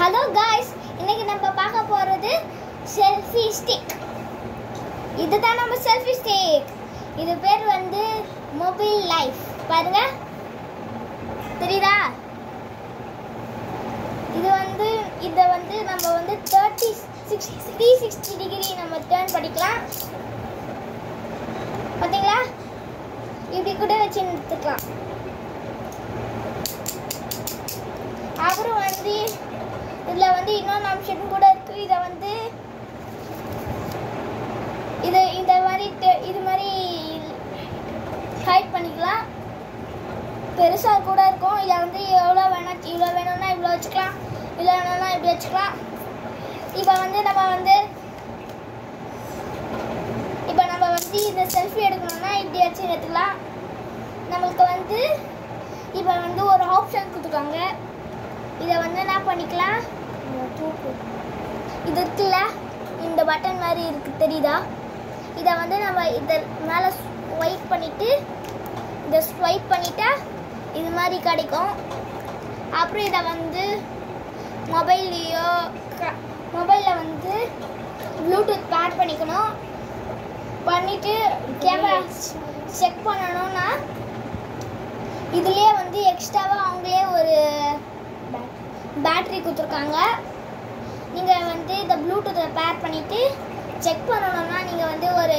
hello guys இன்னைக்கு நம்ம பார்க்க போறது செல்ஃபி ஸ்டிக் இதுதான் நம்ம செல்ஃபி ஸ்டிக் இது பேர் வந்து மொபைல் லைஃப் பாருங்க தெரியுதா இது வந்து இதை வந்து நம்ம வந்து thirty six three sixty degree நம்ம டேர்ன் பண்ணிக்கலாம் பார்த்தீங்களா இப்படி கூட வச்சு நிறுத்துக்கலாம் அப்புறம் வந்து இதில் வந்து இன்னொன்று ஆப்ஷன் கூட இருக்கு இதை வந்து இது இந்த மாதிரி te- இது மாதிரி ஹைட் பண்ணிக்கலாம் பெருசாக கூட இருக்கும் இதை வந்து எவ்வளோ வேணா இவ்வளோ வேணும்னா இவ்வளோ வச்சுக்கலாம் இவ்வளோ வேணும்னா இப்படி வச்சுக்கலாம் இப்போ வந்து நம்ம வந்து இப்போ நம்ம வந்து இந்த செல்ஃபி எடுக்கணும்னா இப்படி வச்சு எடுத்துக்கலாம் நம்மளுக்கு வந்து இப்போ வந்து ஒரு ஆப்ஷன் கொடுத்துருக்காங்க இதை வந்து என்ன பண்ணிக்கலாம் இது இருக்குல்ல இந்த பட்டன் மாதிரி இருக்கு தெரியுதா இதை வந்து நம்ம இதை மேலே ஸ்வைப் பண்ணிட்டு இதை ஸ்வைப் பண்ணிட்டா இது மாதிரி கிடைக்கும் அப்புறம் இதை வந்து மொபைல்லையோ மொபைலில் வந்து ப்ளூடூத் பேட் பண்ணிக்கணும் பண்ணிட்டு கேமரா செக் பண்ணணும்னா இதுலயே வந்து எக்ஸ்ட்ராவாக அவங்களே ஒரு பேட்டரி கொடுத்துருக்காங்க நீங்கள் வந்து இந்த ப்ளூடூத்தை பேர் பண்ணிவிட்டு செக் பண்ணணும்னா நீங்கள் வந்து ஒரு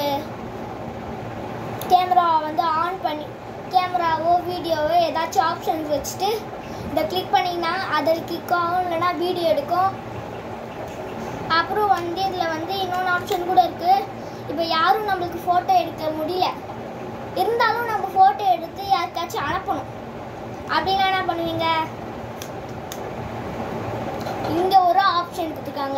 கேமரா வந்து ஆன் பண்ணி கேமராவோ வீடியோவோ ஏதாச்சும் ஆப்ஷன்ஸ் வச்சுட்டு இதை கிளிக் பண்ணிங்கன்னா அதில் கிளிக் ஆகும் இல்லைன்னா வீடியோ எடுக்கும் அப்புறம் வந்து இதில் வந்து இன்னொன்று ஆப்ஷன் கூட இருக்குது இப்போ யாரும் நம்மளுக்கு ஃபோட்டோ எடுக்க முடியல இருந்தாலும் நம்ம ஃபோட்டோ எடுத்து யாருக்காச்சும் அனுப்பணும் அப்படின்னா என்ன பண்ணுவீங்க இங்க ஒரு ஆப்ஷன் கொடுத்துருக்காங்க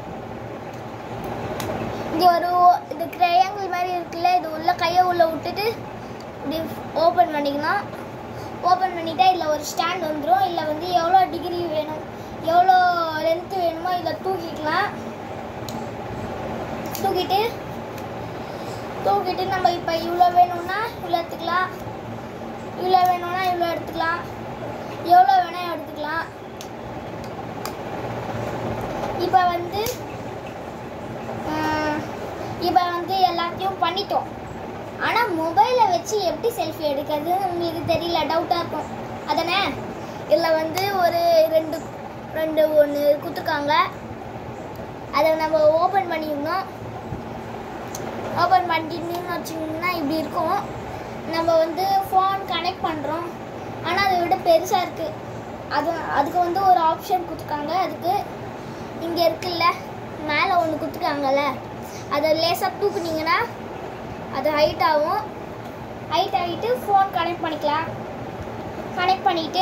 இங்க ஒரு இது ட்ரையாங்கிள் மாதிரி இருக்குல்ல இது உள்ள கையை உள்ள விட்டுட்டு இப்படி ஓப்பன் பண்ணிக்கணும் ஓப்பன் பண்ணிட்டா இதில் ஒரு ஸ்டாண்ட் வந்துடும் இல்லை வந்து எவ்வளோ டிகிரி வேணும் எவ்வளோ லென்த்து வேணுமோ இதில் தூக்கிக்கலாம் தூக்கிட்டு தூக்கிட்டு நம்ம இப்போ இவ்வளோ வேணும்னா இவ்வளோ எடுத்துக்கலாம் இவ்வளோ வேணும்னா இவ்வளோ எடுத்துக்கலாம் எவ்வளோ வேணால் எடுத்துக்கலாம் இப்போ வந்து இப்போ வந்து எல்லாத்தையும் பண்ணிட்டோம் ஆனால் மொபைலை வச்சு எப்படி செல்ஃபி எடுக்கிறதுன்னு உங்களுக்கு தெரியல டவுட்டாக இருக்கும் அதானே இதில் வந்து ஒரு ரெண்டு ரெண்டு ஒன்று கொடுத்துருக்காங்க அதை நம்ம ஓப்பன் பண்ணிக்கணும் ஓப்பன் பண்ணிட்டீங்கன்னு வச்சிங்கன்னா இப்படி இருக்கும் நம்ம வந்து ஃபோன் கனெக்ட் பண்ணுறோம் ஆனால் அதை விட பெருசாக இருக்குது அது அதுக்கு வந்து ஒரு ஆப்ஷன் கொடுத்துருக்காங்க அதுக்கு இங்கே இருக்குல்ல மேலே ஒன்று கொடுத்துருக்காங்கல்ல அதை லேசாக தூக்குனீங்கன்னா அது ஹைட் ஆகும் ஹைட் ஆகிட்டு ஃபோன் கனெக்ட் பண்ணிக்கலாம் கனெக்ட் பண்ணிவிட்டு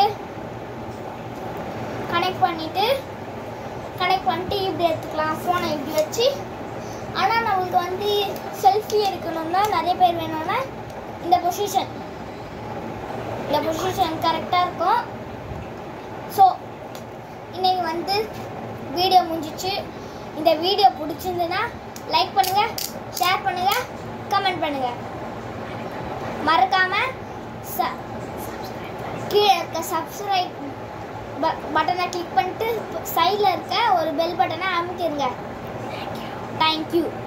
கனெக்ட் பண்ணிவிட்டு கனெக்ட் பண்ணிட்டு இப்படி எடுத்துக்கலாம் ஃபோனை இப்படி வச்சு ஆனால் நம்மளுக்கு வந்து செல்ஃபி எடுக்கணும்னா நிறைய பேர் வேணும்னா இந்த பொசிஷன் இந்த பொசிஷன் கரெக்டாக இருக்கும் ஸோ இன்னைக்கு வந்து வீடியோ முடிஞ்சிச்சு இந்த வீடியோ பிடிச்சிருந்ததுன்னா லைக் பண்ணுங்க ஷேர் பண்ணுங்க கமெண்ட் பண்ணுங்க மறக்காம ச கீழே இருக்க சப்ஸ்கிரைப் பட்டனை கிளிக் பண்ணிட்டு சைடில் இருக்க ஒரு பெல் பட்டனை அமுக்கிடுங்க தேங்க்யூ